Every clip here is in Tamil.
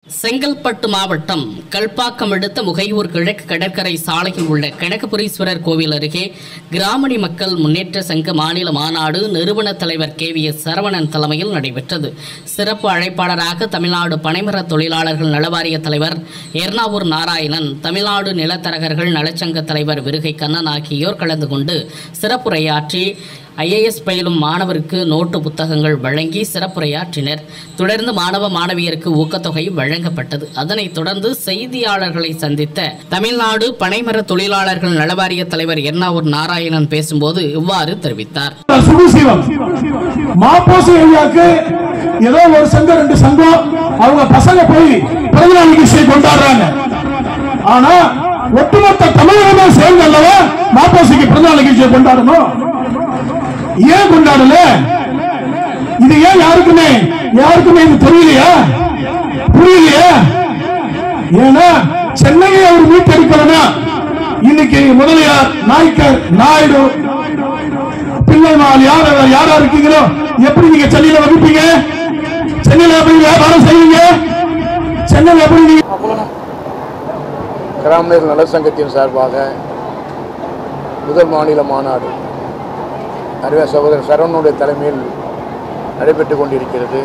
செங்கல்பட்டு மாவட்டம் கல்பாக்கம் அடுத்த முகையூர் கிழக்கு கடற்கரை சாலையில் உள்ள கனகபுரீஸ்வரர் கோவில் அருகே கிராமணி மக்கள் முன்னேற்ற சங்க மாநில மாநாடு நிறுவன தலைவர் கே வி எஸ் சரவணன் தலைமையில் நடைபெற்றது சிறப்பு அழைப்பாளராக தமிழ்நாடு பனைமர தொழிலாளர்கள் நலவாரிய தலைவர் எர்ணாவூர் நாராயணன் தமிழ்நாடு நிலத்தரகர்கள் நலச்சங்க தலைவர் விருகை கண்ணன் ஆகியோர் கலந்து கொண்டு சிறப்புரையாற்றி ஐஏஎஸ் பயிலும் மாணவருக்கு நோட்டு புத்தகங்கள் வழங்கி சிறப்புரையாற்றினர் தொடர்ந்து மாணவ மாணவியருக்கு ஊக்கத்தொகை வழங்கப்பட்டது அதனைத் தொடர்ந்து செய்தியாளர்களை சந்தித்த தமிழ்நாடு பனைமர தொழிலாளர்கள் நலவாரிய தலைவர் எர்ணாவூர் நாராயணன் பேசும்போது இவ்வாறு தெரிவித்தார் சுகுசிவம் மாப்போசி ஏரியாவுக்கு ஏதோ ஒரு சங்கம் ரெண்டு சங்கம் அவங்க பசங்க போய் பிறந்தநாள் நிகழ்ச்சியை கொண்டாடுறாங்க ஆனா ஒட்டுமொத்த தமிழகமே சேர்ந்து அல்லவா மாப்போசிக்கு பிறந்தநாள் நிகழ்ச்சியை கொண்டாடணும் ஏன் கொண்டாடல இது ஏன் யாருக்குமே யாருக்குமே இது தெரியலையா புரியலையா ஏன்னா சென்னையை அவர் மீட்டெடுக்கலனா இன்னைக்கு முதலியார் நாய்க்கர் நாயுடு பிள்ளைமால் யார் யார் யாரா இருக்கீங்களோ எப்படி நீங்க சென்னையில வகுப்பீங்க சென்னையில எப்படி வியாபாரம் செய்வீங்க சென்னையில எப்படி நீங்க கிராமநீர் நல சங்கத்தின் சார்பாக முதல் மாநில மாநாடு அறிவ சகோதரர் சரவணனுடைய தலைமையில் நடைபெற்று கொண்டிருக்கிறது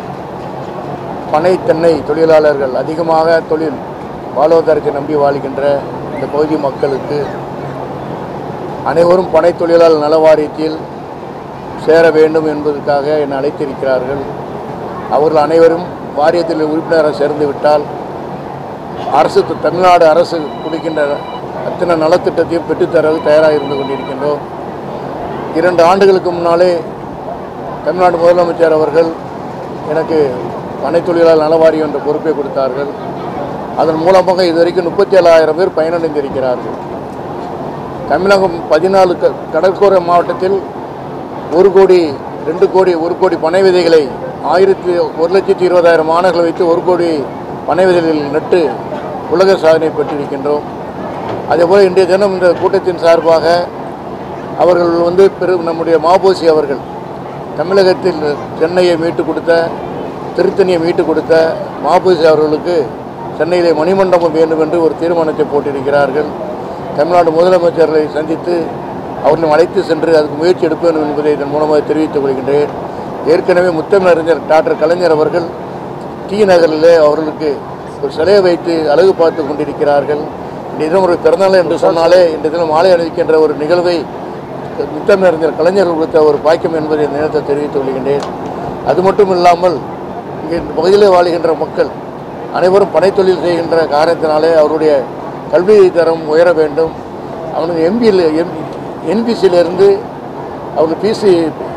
பனை தென்னை தொழிலாளர்கள் அதிகமாக தொழில் வாழ்வாதாரத்தை நம்பி வாழ்கின்ற இந்த பகுதி மக்களுக்கு அனைவரும் பனை தொழிலாளர் நல வாரியத்தில் சேர வேண்டும் என்பதற்காக என்னை அழைத்திருக்கிறார்கள் அவர்கள் அனைவரும் வாரியத்தில் உறுப்பினராக சேர்ந்து விட்டால் அரசு தமிழ்நாடு அரசு கொடுக்கின்ற அத்தனை நலத்திட்டத்தையும் பெற்றுத்தரது தயாராக இருந்து கொண்டிருக்கின்றோம் இரண்டு ஆண்டுகளுக்கு முன்னாலே தமிழ்நாடு முதலமைச்சர் அவர்கள் எனக்கு பனை தொழிலாளர் நலவாரியம் என்ற பொறுப்பை கொடுத்தார்கள் அதன் மூலமாக இதுவரைக்கும் முப்பத்தி ஏழாயிரம் பேர் பயனடைந்திருக்கிறார்கள் தமிழகம் பதினாலு க கடற்கரை மாவட்டத்தில் ஒரு கோடி ரெண்டு கோடி ஒரு கோடி பனை விதைகளை ஆயிரத்தி ஒரு லட்சத்தி இருபதாயிரம் மாணவர்களை வைத்து ஒரு கோடி பனை விதைகள் நட்டு உலக சாதனை பெற்றிருக்கின்றோம் அதேபோல் இன்றைய தினம் இந்த கூட்டத்தின் சார்பாக அவர்கள் வந்து பெரு நம்முடைய மாபோசி அவர்கள் தமிழகத்தில் சென்னையை மீட்டு கொடுத்த திருத்தணியை மீட்டு கொடுத்த மாபோசி அவர்களுக்கு சென்னையிலே மணிமண்டபம் வேண்டும் என்று ஒரு தீர்மானத்தை போட்டிருக்கிறார்கள் தமிழ்நாடு முதலமைச்சர்களை சந்தித்து அவர்களும் அழைத்து சென்று அதுக்கு முயற்சி எடுக்க வேண்டும் என்பதை இதன் மூலமாக தெரிவித்துக் கொள்கின்றேன் ஏற்கனவே முத்தமிழறிஞர் டாக்டர் கலைஞர் அவர்கள் டி நகரிலே அவர்களுக்கு ஒரு சிலையை வைத்து அழகு பார்த்து கொண்டிருக்கிறார்கள் இன்றைய தினம் ஒரு பிறந்தநாள் என்று சொன்னாலே இன்றைய தினம் மாலை அணிவிக்கின்ற ஒரு நிகழ்வை முத்தமிழறிஞர் கலைஞர்கள் கொடுத்த ஒரு பாக்கியம் என்பதை இந்த நேரத்தை தெரிவித்துக் கொள்கின்றேன் அது மட்டும் இல்லாமல் இங்கே இந்த பகுதியில் வாழுகின்ற மக்கள் அனைவரும் பனைத்தொழில் செய்கின்ற காரணத்தினாலே அவருடைய கல்வி தரம் உயர வேண்டும் அவனுக்கு எம்பியில் எம் என்பிசியிலிருந்து அவருக்கு பிசி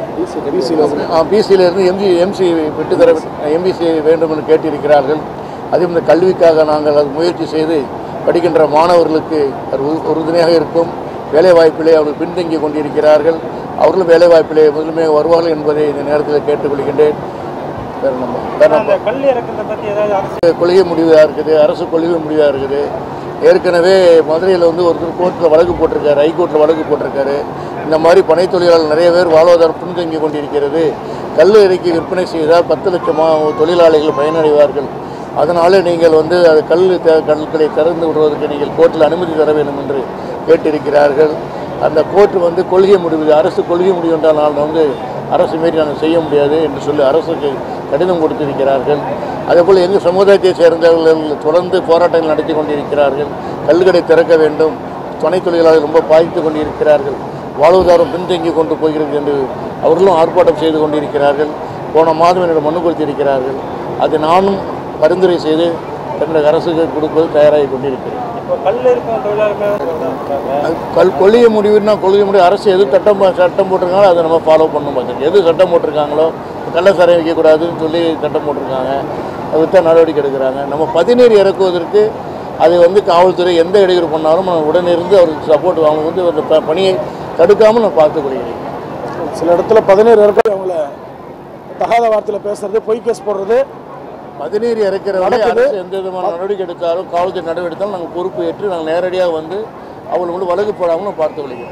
பிசியிலிருந்து எம்ஜி எம்சி பெற்றுத்தர எம்பிசி வேண்டும் என்று கேட்டிருக்கிறார்கள் அதே இந்த கல்விக்காக நாங்கள் அது முயற்சி செய்து படிக்கின்ற மாணவர்களுக்கு அது உறு- உறுதுணையாக இருக்கும் வேலைவாய்ப்பிலே அவர்கள் பின்தங்கி கொண்டிருக்கிறார்கள் அவர்களும் வேலைவாய்ப்பிலே முதலுமே வருவார்கள் என்பதை இந்த நேரத்தில் கேட்டுக்கொள்கின்றேன் வேறு நம்ம வேறு நம்ம அந்த கல் இறக்கத்தை பத்தி ஏதாவது அரசு கொள்கை முடிவாக இருக்குது அரசு கொள்கை முடிவாக இருக்குது ஏற்கனவே மதுரையில் வந்து ஒருத்தர் கோர்ட்டில் வழக்கு போட்டிருக்காரு ஹைகோர்ட்டில் வழக்கு போட்டிருக்காரு இந்த மாதிரி பனை தொழிலாளர்கள் நிறைய பேர் வாழ்வாதாரம் பின்தங்கி கொண்டிருக்கிறது கல் இறக்கி விற்பனை செய்தால் பத்து லட்சம் மா- தொழிலாளிகள் பயனடைவார்கள் அதனால் நீங்கள் வந்து அது கல் த- கற்களை திறந்து விடுவதற்கு நீங்கள் கோர்ட்டில் அனுமதி தர வேண்டும் என்று கேட்டிருக்கிறார்கள் அந்த கோர்ட் வந்து கொள்கை முடிவு அரசு கொள்கை முடிவு என்றால் நான் வந்து அரசு மீறி நாங்கள் செய்ய முடியாது என்று சொல்லி அரசுக்கு கடிதம் கொடுத்திருக்கிறார்கள் அதேபோல் எங்கள் சமுதாயத்தை சேர்ந்தவர்கள் தொடர்ந்து போராட்டங்கள் நடத்தி கொண்டிருக்கிறார்கள் கல்கடை திறக்க வேண்டும் துணை தொழிலாளர்கள் ரொம்ப பாதித்து கொண்டிருக்கிறார்கள் வாழ்வாதாரம் பின்தங்கி கொண்டு போகிறது என்று அவர்களும் ஆர்ப்பாட்டம் செய்து கொண்டிருக்கிறார்கள் போன மாதம் என்னிடம் மனு கொடுத்திருக்கிறார்கள் அது நானும் பரிந்துரை செய்து தமிழக அரசுக்கு கொடுப்பது தயாராகி கொண்டிருக்கிறேன் இப்போ கல் இருக்கும் தொழிலாளர்கள் அது கல் கொள்கை முடிவுன்னா கொள்கை முடிவு அரசு எது சட்டம் போ- சட்டம் போட்டிருக்காங்களோ அதை நம்ம ஃபாலோ பண்ணணும் பார்த்துட்டு எது சட்டம் போட்டிருக்காங்களோ கள்ளசாரை வைக்கக்கூடாதுன்னு சொல்லி சட்டம் போட்டிருக்காங்க அதை வித்தா நடவடிக்கை எடுக்கிறாங்க நம்ம பதினீர் இறக்குவதற்கு அது வந்து காவல்துறை எந்த இடையூறு பண்ணாலும் நம்ம உடனே இருந்து அவருக்கு சப்போர்ட் அவங்க வந்து அந்த ப- பணியை தடுக்காமல் நான் பார்த்துக் கொள்கிறேன் சில இடத்துல பதினேழு இடத்துல அவங்கள தகாத வார்த்தையில பேசுறது பொய் கேஸ் போடுறது பதினீர் இறக்கிறவரை நடக்குது. அரசு எந்த விதமான நடவடிக்கை எடுத்தாலும் காவல்துறை நடவடிக்கை எடுத்தாலும் நாங்கள் பொறுப்பு ஏற்று நாங்கள் நேரடியாக வந்து அவங்களை வந்து வழக்கு போடாமல் நான் பார்த்து கொள்கிறேன்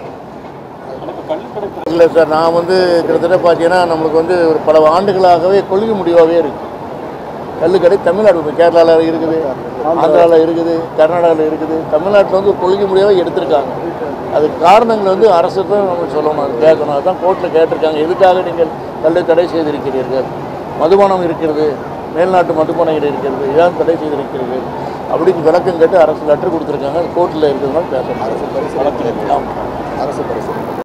இல்லை சார் நான் வந்து கிட்டத்தட்ட பார்த்தீங்கன்னா நம்மளுக்கு வந்து ஒரு பல ஆண்டுகளாகவே கொள்கை முடிவாகவே இருக்கு கள்ளுக்கடை தமிழ்நாடு இப்போ கேரளாவில் இருக்குது ஆந்திராவில் இருக்குது கர்நாடகாவில் இருக்குது தமிழ்நாட்டில் வந்து கொள்கை முடியாத எடுத்திருக்காங்க அதுக்கு காரணங்கள் வந்து அரசு தான் நம்ம சொல்லணும் அது கேட்கணும் அதுதான் கோர்ட்டில் கேட்டிருக்காங்க எதுக்காக நீங்கள் கள்ளு தடை செய்திருக்கிறீர்கள் மதுபானம் இருக்கிறது மேல்நாட்டு மதுபானங்கள் இருக்கிறது இதான் தடை செய்திருக்கிறது அப்படின்னு விளக்கம் கேட்டு அரசு லெட்டர் கொடுத்துருக்காங்க கோர்ட்டில் இருக்கிறதுனால பேசணும் அரசு பரிசு அரசு பரிசு